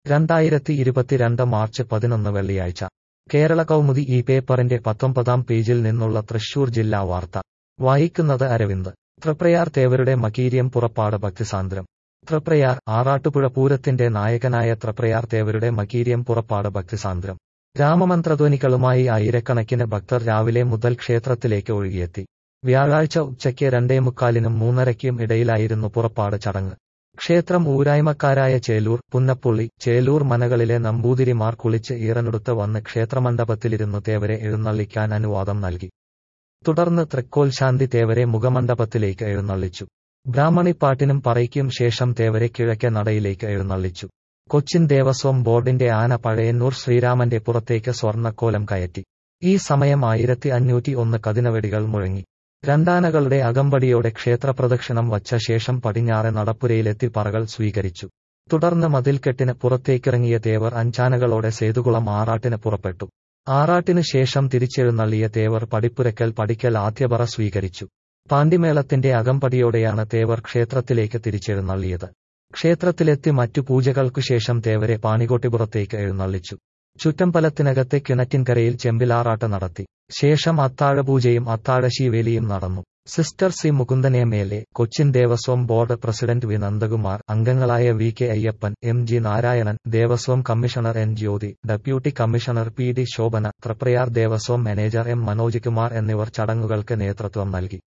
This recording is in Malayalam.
രണ്ടായിരത്തി ഇരുപത്തിരണ്ട് മാർച്ച് പതിനൊന്ന് വെള്ളിയാഴ്ച കേരള കൗമുദി ഈ പേപ്പറിന്റെ പത്തൊമ്പതാം പേജിൽ നിന്നുള്ള തൃശൂർ ജില്ലാ വാർത്ത വായിക്കുന്നത് അരവിന്ദ് തൃപ്രയാർ തേവരുടെ മകീര്യം പുറപ്പാട് ഭക്തിസാന്ദ്രം തൃപ്രയാർ ആറാട്ടുപുഴ പൂരത്തിന്റെ നായകനായ തൃപ്രയാർ തേവരുടെ മകീര്യം പുറപ്പാട് ഭക്തിസാന്ദ്രം രാമമന്ത്രധ്വനികളുമായി ആയിരക്കണക്കിന് ഭക്തർ രാവിലെ മുതൽ ക്ഷേത്രത്തിലേക്ക് ഒഴുകിയെത്തി വ്യാഴാഴ്ച ഉച്ചയ്ക്ക് രണ്ടേ മുക്കാലിനും മൂന്നരയ്ക്കും ഇടയിലായിരുന്നു പുറപ്പാട് ചടങ്ങ് ക്ഷേത്രം ഊരായ്മക്കാരായ ചേലൂർ പുന്നപ്പുള്ളി ചേലൂർ മനകളിലെ നമ്പൂതിരിമാർ കുളിച്ച് ഈറനെടുത്ത് വന്ന് ക്ഷേത്രമണ്ഡപത്തിലിരുന്ന് തേവരെ എഴുന്നള്ളിക്കാൻ അനുവാദം നൽകി തുടർന്ന് തൃക്കോൽ ശാന്തി തേവരെ മുഖമണ്ഡപത്തിലേക്ക് എഴുന്നള്ളിച്ചു ബ്രാഹ്മണിപ്പാട്ടിനും പറയ്ക്കും ശേഷം തേവരെ കിഴക്കെ നടയിലേക്ക് എഴുന്നള്ളിച്ചു കൊച്ചിൻ ദേവസ്വം ബോർഡിന്റെ ആന പഴയന്നൂർ ശ്രീരാമന്റെ പുറത്തേക്ക് സ്വർണ്ണക്കോലം കയറ്റി ഈ സമയം ആയിരത്തി അഞ്ഞൂറ്റി ഒന്ന് കതിനവെടികൾ മുഴങ്ങി രണ്ടാനകളുടെ അകമ്പടിയോടെ ക്ഷേത്രപ്രദക്ഷിണം വച്ച ശേഷം പടിഞ്ഞാറെ നടപ്പുരയിലെത്തി പറകൾ സ്വീകരിച്ചു തുടർന്ന് മതിൽക്കെട്ടിന് പുറത്തേക്കിറങ്ങിയ തേവർ അഞ്ചാനകളോടെ സേതുകുളം ആറാട്ടിന് പുറപ്പെട്ടു ആറാട്ടിനു ശേഷം തിരിച്ചെഴുന്നള്ളിയ തേവർ പടിപ്പുരക്കൽ പടിക്കൽ ആദ്യപറ സ്വീകരിച്ചു പാണ്ടിമേളത്തിന്റെ അകമ്പടിയോടെയാണ് തേവർ ക്ഷേത്രത്തിലേക്ക് തിരിച്ചെഴുന്നള്ളിയത് ക്ഷേത്രത്തിലെത്തി മറ്റു പൂജകൾക്കു ശേഷം തേവരെ പാണികോട്ടിപുറത്തേക്ക് എഴുന്നള്ളിച്ചു ചുറ്റമ്പലത്തിനകത്തെ കിണറ്റിൻകരയിൽ ചെമ്പിലാറാട്ട് നടത്തി ശേഷം അത്താഴപൂജയും അത്താഴശീവേലിയും നടന്നു sister C Mukundan M L A Cochin Devaswom board president V Nandakumar അംഗങ്ങളായ V K Ayyappan M G Narayanan Devaswom commissioner N Jyothi deputy commissioner P D Shobhana Triprayar Devaswom manager M Manoj Kumar എന്നിവർ ചടങ്ങുകൾക്ക് നേതൃത്വം നൽകി